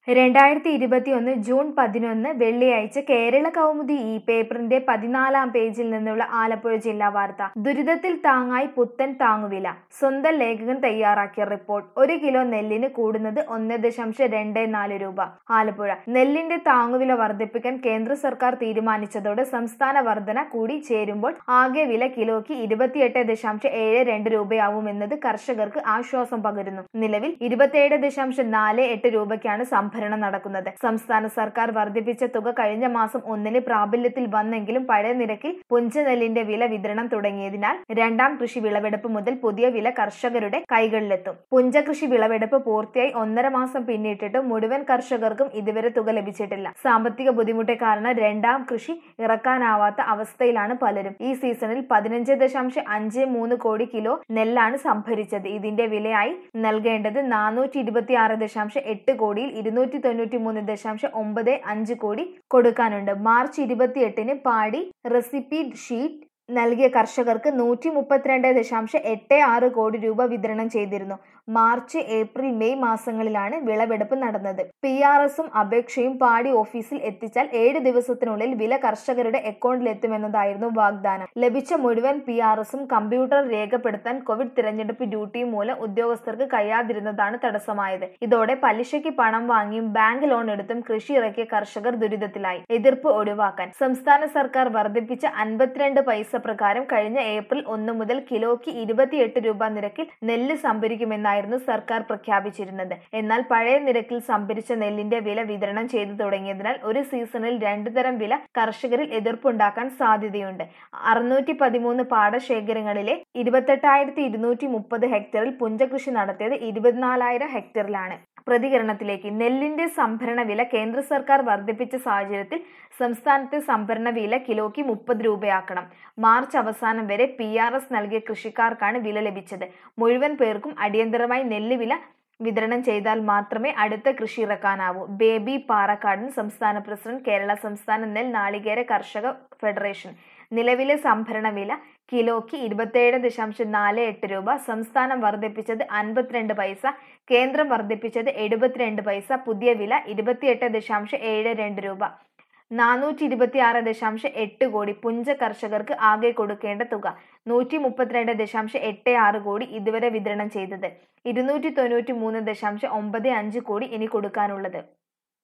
രണ്ടായിരത്തി ഇരുപത്തിയൊന്ന് ജൂൺ പതിനൊന്ന് വെള്ളിയാഴ്ച കേരള കൗമുദി ഈ പേപ്പറിന്റെ പതിനാലാം പേജിൽ നിന്നുള്ള ആലപ്പുഴ ജില്ലാ വാർത്ത ദുരിതത്തിൽ താങ്ങായി പുത്തൻ താങ്ങുവില സ്വന്തം ലേഖകൻ തയ്യാറാക്കിയ റിപ്പോർട്ട് ഒരു കിലോ നെല്ലിന് കൂടുന്നത് ഒന്ന് ദശാംശം രണ്ട് നാല് രൂപ ആലപ്പുഴ നെല്ലിന്റെ താങ്ങുവില വർദ്ധിപ്പിക്കാൻ കേന്ദ്ര സർക്കാർ തീരുമാനിച്ചതോടെ സംസ്ഥാന വർധന കൂടി ചേരുമ്പോൾ ആകെ വില കിലോയ്ക്ക് ഇരുപത്തിയെട്ട് ദശാംശം ഏഴ് രണ്ട് രൂപയാവുമെന്നത് കർഷകർക്ക് ആശ്വാസം പകരുന്നു നിലവിൽ ഇരുപത്തിയേഴ് ദശാംശം നാല് എട്ട് രൂപയ്ക്കാണ് സംഭരണം നടക്കുന്നത് സംസ്ഥാന സർക്കാർ വർദ്ധിപ്പിച്ച തുക കഴിഞ്ഞ മാസം ഒന്നിന് പ്രാബല്യത്തിൽ വന്നെങ്കിലും പഴയ നിരക്കിൽ പുഞ്ചനെല്ലിന്റെ വില വിതരണം തുടങ്ങിയതിനാൽ രണ്ടാം കൃഷി വിളവെടുപ്പ് മുതൽ പുതിയ വില കർഷകരുടെ കൈകളിലെത്തും പുഞ്ചകൃഷി വിളവെടുപ്പ് പൂർത്തിയായി ഒന്നര മാസം പിന്നിട്ടിട്ടും മുഴുവൻ കർഷകർക്കും ഇതുവരെ തുക ലഭിച്ചിട്ടില്ല സാമ്പത്തിക ബുദ്ധിമുട്ട് കാരണം രണ്ടാം കൃഷി ഇറക്കാനാവാത്ത അവസ്ഥയിലാണ് പലരും ഈ സീസണിൽ പതിനഞ്ച് ദശാംശം അഞ്ച് മൂന്ന് കോടി കിലോ നെല്ലാണ് സംഭരിച്ചത് ഇതിന്റെ വിലയായി നൽകേണ്ടത് നാനൂറ്റി ഇരുപത്തി ആറ് ദശാംശം എട്ട് കോടിയിൽ ഇരുന്നൂറ്റി തൊണ്ണൂറ്റി മൂന്ന് ദശാംശം ഒമ്പത് അഞ്ച് കോടി കൊടുക്കാനുണ്ട് മാർച്ച് ഇരുപത്തിയെട്ടിന് പാടി റെസിപ്പി ഷീറ്റ് നൽകിയ കർഷകർക്ക് നൂറ്റി മുപ്പത്തിരണ്ട് ദശാംശം എട്ട് ആറ് കോടി രൂപ വിതരണം ചെയ്തിരുന്നു മാർച്ച് ഏപ്രിൽ മെയ് മാസങ്ങളിലാണ് വിളവെടുപ്പ് നടന്നത് പി ആർ എസും അപേക്ഷയും പാടി ഓഫീസിൽ എത്തിച്ചാൽ ഏഴ് ദിവസത്തിനുള്ളിൽ വില കർഷകരുടെ അക്കൗണ്ടിലെത്തുമെന്നതായിരുന്നു വാഗ്ദാനം ലഭിച്ച മുഴുവൻ പി ആർ എസും കമ്പ്യൂട്ടർ രേഖപ്പെടുത്താൻ കോവിഡ് തിരഞ്ഞെടുപ്പ് ഡ്യൂട്ടി മൂലം ഉദ്യോഗസ്ഥർക്ക് കഴിയാതിരുന്നതാണ് തടസ്സമായത് ഇതോടെ പലിശയ്ക്ക് പണം വാങ്ങിയും ബാങ്ക് ലോൺ എടുത്തും കൃഷി ഇറക്കിയ കർഷകർ ദുരിതത്തിലായി എതിർപ്പ് ഒഴിവാക്കാൻ സംസ്ഥാന സർക്കാർ വർദ്ധിപ്പിച്ച അൻപത്തിരണ്ട് പൈസ പ്രകാരം കഴിഞ്ഞ ഏപ്രിൽ ഒന്ന് മുതൽ കിലോയ്ക്ക് ഇരുപത്തിയെട്ട് രൂപ നിരക്കിൽ നെല്ല് സംഭരിക്കുമെന്നായിരുന്നു സർക്കാർ പ്രഖ്യാപിച്ചിരുന്നത് എന്നാൽ പഴയ നിരക്കിൽ സംഭരിച്ച നെല്ലിന്റെ വില വിതരണം ചെയ്തു തുടങ്ങിയതിനാൽ ഒരു സീസണിൽ രണ്ടു തരം വില കർഷകരിൽ എതിർപ്പുണ്ടാക്കാൻ സാധ്യതയുണ്ട് അറുന്നൂറ്റി പതിമൂന്ന് പാടശേഖരങ്ങളിലെ ഇരുപത്തെട്ടായിരത്തി ഇരുന്നൂറ്റി മുപ്പത് ഹെക്ടറിൽ പുഞ്ചകൃഷി നടത്തിയത് ഇരുപത്തിനാലായിരം ഹെക്ടറിലാണ് പ്രതികരണത്തിലേക്ക് നെല്ലിന്റെ സംഭരണ വില കേന്ദ്ര സർക്കാർ വർദ്ധിപ്പിച്ച സാഹചര്യത്തിൽ സംസ്ഥാനത്തെ സംഭരണ വില കിലോയ്ക്ക് മുപ്പത് രൂപയാക്കണം മാർച്ച് അവസാനം വരെ പി ആർ എസ് നൽകിയ കൃഷിക്കാർക്കാണ് വില ലഭിച്ചത് മുഴുവൻ പേർക്കും അടിയന്തരമായി നെല്ല് വില വിതരണം ചെയ്താൽ മാത്രമേ അടുത്ത കൃഷി ഇറക്കാനാവൂ ബേബി പാറക്കാടൻ സംസ്ഥാന പ്രസിഡന്റ് കേരള സംസ്ഥാന നെൽ നാളികേര കർഷക ഫെഡറേഷൻ നിലവിലെ സംഭരണ വില കിലോയ്ക്ക് ഇരുപത്തിയേഴ് ദശാംശം നാല് എട്ട് രൂപ സംസ്ഥാനം വർദ്ധിപ്പിച്ചത് അൻപത്തിരണ്ട് പൈസ കേന്ദ്രം വർദ്ധിപ്പിച്ചത് എഴുപത്തിരണ്ട് പൈസ പുതിയ വില ഇരുപത്തിയെട്ട് ദശാംശം ഏഴ് രണ്ട് രൂപ നാനൂറ്റി ഇരുപത്തി ആറ് ദശാംശം എട്ട് കോടി പുഞ്ച കർഷകർക്ക് ആകെ കൊടുക്കേണ്ട തുക നൂറ്റി മുപ്പത്തിരണ്ട് ദശാംശം എട്ട് ആറ് കോടി ഇതുവരെ വിതരണം ചെയ്തത് ഇരുന്നൂറ്റി തൊണ്ണൂറ്റി മൂന്ന് ദശാംശം ഒമ്പത് അഞ്ച് കോടി ഇനി കൊടുക്കാനുള്ളത്